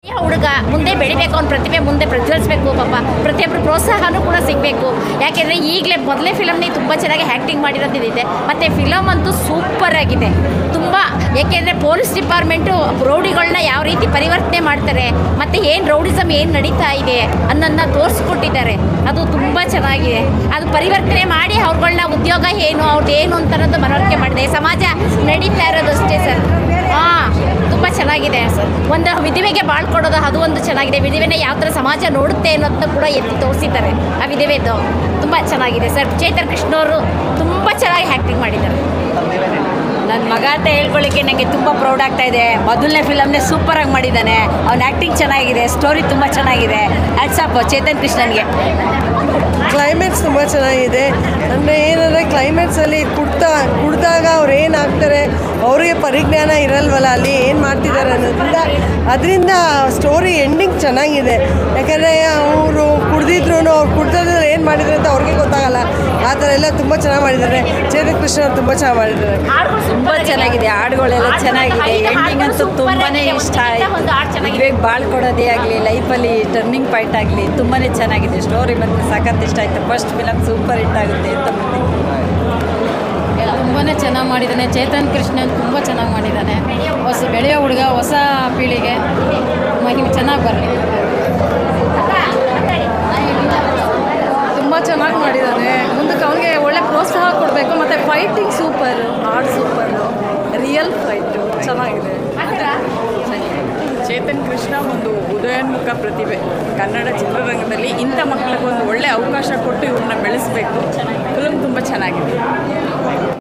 ಈ ಹುಡುಗ ಮುಂದೆ ಬೆಳಿಬೇಕು ಅವ್ನ ಪ್ರತಿಭೆ ಮುಂದೆ ಪ್ರಜ್ವಲಿಸಬೇಕು ಪಾಪ ಪ್ರತಿಯೊಬ್ಬರು ಪ್ರೋತ್ಸಾಹನೂ ಕೂಡ ಸಿಗಬೇಕು ಯಾಕೆಂದರೆ ಈಗಲೇ ಮೊದಲೇ ಫಿಲಮ್ನಿ ತುಂಬ ಚೆನ್ನಾಗಿ ಆ್ಯಕ್ಟಿಂಗ್ ಮಾಡಿರೋದಿದೆ ಮತ್ತು ಫಿಲಮ್ ಅಂತೂ ಸೂಪರ್ ಆಗಿದೆ ತುಂಬ ಯಾಕೆಂದರೆ ಪೊಲೀಸ್ ಡಿಪಾರ್ಟ್ಮೆಂಟು ರೌಡಿಗಳನ್ನ ಯಾವ ರೀತಿ ಪರಿವರ್ತನೆ ಮಾಡ್ತಾರೆ ಮತ್ತು ಏನು ರೌಡಿಸಮ್ ಏನು ನಡೀತಾ ಇದೆ ಅನ್ನೋದನ್ನ ತೋರಿಸ್ಕೊಟ್ಟಿದ್ದಾರೆ ಅದು ತುಂಬ ಚೆನ್ನಾಗಿದೆ ಅದು ಪರಿವರ್ತನೆ ಮಾಡಿ ಅವ್ರುಗಳನ್ನ ಉದ್ಯೋಗ ಏನು ಅವ್ರದ್ದು ಏನು ಅಂತ ಅನ್ನೋದು ಮನವರಿಕೆ ಮಾಡಿದೆ ಸಮಾಜ ನಡೀತಾ ಇರೋದು ಅಷ್ಟೇ ಸರ್ ಹಾಂ ತುಂಬ ಚೆನ್ನಾಗಿದೆ ಸರ್ ಒಂದು ವಿಧವೆಗೆ ಬಾಳ್ಕೊಡೋದು ಅದು ಒಂದು ಚೆನ್ನಾಗಿದೆ ವಿಧವೆನ ಯಾವ ಥರ ಸಮಾಜ ನೋಡುತ್ತೆ ಅನ್ನೋದನ್ನ ಕೂಡ ಎತ್ತಿ ತೋರಿಸಿದ್ದಾರೆ ಆ ವಿಧವೆದು ತುಂಬ ಚೆನ್ನಾಗಿದೆ ಸರ್ ಚೇತನ್ ಕೃಷ್ಣ ಅವರು ತುಂಬ ಚೆನ್ನಾಗಿ ಆ್ಯಕ್ಟಿಂಗ್ ಮಾಡಿದ್ದಾರೆ ನನ್ನ ಮಗ ಅಂತ ಹೇಳ್ಕೊಳ್ಳಿಕ್ಕೆ ನನಗೆ ತುಂಬ ಪ್ರೌಡ್ ಆಗ್ತಾ ಇದೆ ಮೊದಲನೇ ಫಿಲಮ್ನೇ ಸೂಪರಾಗಿ ಮಾಡಿದ್ದಾನೆ ಅವ್ನ ಆ್ಯಕ್ಟಿಂಗ್ ಚೆನ್ನಾಗಿದೆ ಸ್ಟೋರಿ ತುಂಬ ಚೆನ್ನಾಗಿದೆ ಆ್ಯಟ್ಸಪ್ ಚೇತನ್ ಕೃಷ್ಣನ್ಗೆ ಕ್ಲೈಮ್ಯಾಕ್ಸ್ ತುಂಬ ಚೆನ್ನಾಗಿದೆ ಅಂದರೆ ಏನಂದರೆ ಕ್ಲೈಮ್ಯಾಕ್ಸಲ್ಲಿ ಕುಡ್ತಾ ಕುಡ್ದಾಗ ಅವ್ರು ಏನು ಆಗ್ತಾರೆ ಅವರಿಗೆ ಪರಿಜ್ಞಾನ ಇರಲ್ವಲ್ಲ ಅಲ್ಲಿ ಏನು ಮಾಡ್ತಿದ್ದಾರೆ ಅನ್ನೋದ್ರಿಂದ ಅದರಿಂದ ಸ್ಟೋರಿ ಎಂಡಿಂಗ್ ಚೆನ್ನಾಗಿದೆ ಯಾಕಂದರೆ ಅವರು ಕುಡ್ದಿದ್ರು ಅವ್ರು ಕುಡ್ದಿದ್ರೆ ಏನು ಮಾಡಿದ್ರು ಅಂತ ಅವ್ರಿಗೆ ಗೊತ್ತಾಗಲ್ಲ ಆ ಥರ ಎಲ್ಲ ತುಂಬ ಚೆನ್ನಾಗಿ ಮಾಡಿದ್ದಾರೆ ಚೇತನ್ ಕೃಷ್ಣ ಅವ್ರು ತುಂಬ ಚೆನ್ನಾಗಿ ಮಾಡಿದ್ದಾರೆ ತುಂಬ ಚೆನ್ನಾಗಿದೆ ಹಾಡುಗಳೆಲ್ಲ ಚೆನ್ನಾಗಿದೆ ಎಂಡಿಂಗ್ ಅಂತೂ ತುಂಬಾ ಇಷ್ಟ ಒಂದು ಹಾಡು ಆಯಿತು ಚೆನ್ನಾಗಿದೆ ಮದುವೆಗೆ ಬಾಳ್ ಕೊಡೋದೇ ಆಗಲಿ ಲೈಫಲ್ಲಿ ಟರ್ನಿಂಗ್ ಪಾಯಿಂಟ್ ಆಗಲಿ ತುಂಬಾ ಚೆನ್ನಾಗಿದೆ ಸ್ಟೋರಿ ಮತ್ತು ಸಖತ್ ಇಷ್ಟ ಆಯಿತು ಫಸ್ಟ್ ಫಿಲಮ್ ಸೂಪರ್ ಹಿಟ್ ಆಗುತ್ತೆ ಅಂತ ತುಂಬಾ ಚೆನ್ನಾಗಿ ಮಾಡಿದ್ದಾನೆ ಚೇತನ್ ಕೃಷ್ಣನ್ ತುಂಬ ಚೆನ್ನಾಗಿ ಮಾಡಿದ್ದಾನೆ ಹೊಸ ಬೆಳೆಯೋ ಹುಡುಗ ಹೊಸ ಪೀಳಿಗೆ ಮಹಿಮೆ ಚೆನ್ನಾಗಿ ಬರಲಿ ತುಂಬ ಚೆನ್ನಾಗಿ ಮಾಡಿದ್ದಾನೆ ಮುಂದಕ್ಕೆ ಅವನಿಗೆ ಒಳ್ಳೆ ಪ್ರೋತ್ಸಾಹ ಕೊಡಬೇಕು ಮತ್ತು ಫೈಟಿಂಗ್ ಸೂಪರು ಹಾಡು ಸೂಪರು ರಿಯಲ್ ಫೈಟು ಚೆನ್ನಾಗಿದೆ ಚೇತನ್ ಕೃಷ್ಣ ಒಂದು ಉದಯೋನ್ಮುಖ ಪ್ರತಿಭೆ ಕನ್ನಡ ಚಿತ್ರರಂಗದಲ್ಲಿ ಇಂಥ ಮಕ್ಕಳಿಗೆ ಒಂದು ಒಳ್ಳೆ ಅವಕಾಶ ಕೊಟ್ಟು ಇವ್ರನ್ನ ಬೆಳೆಸಬೇಕು ಫಿಲ್ಮ್ ತುಂಬ ಚೆನ್ನಾಗಿದೆ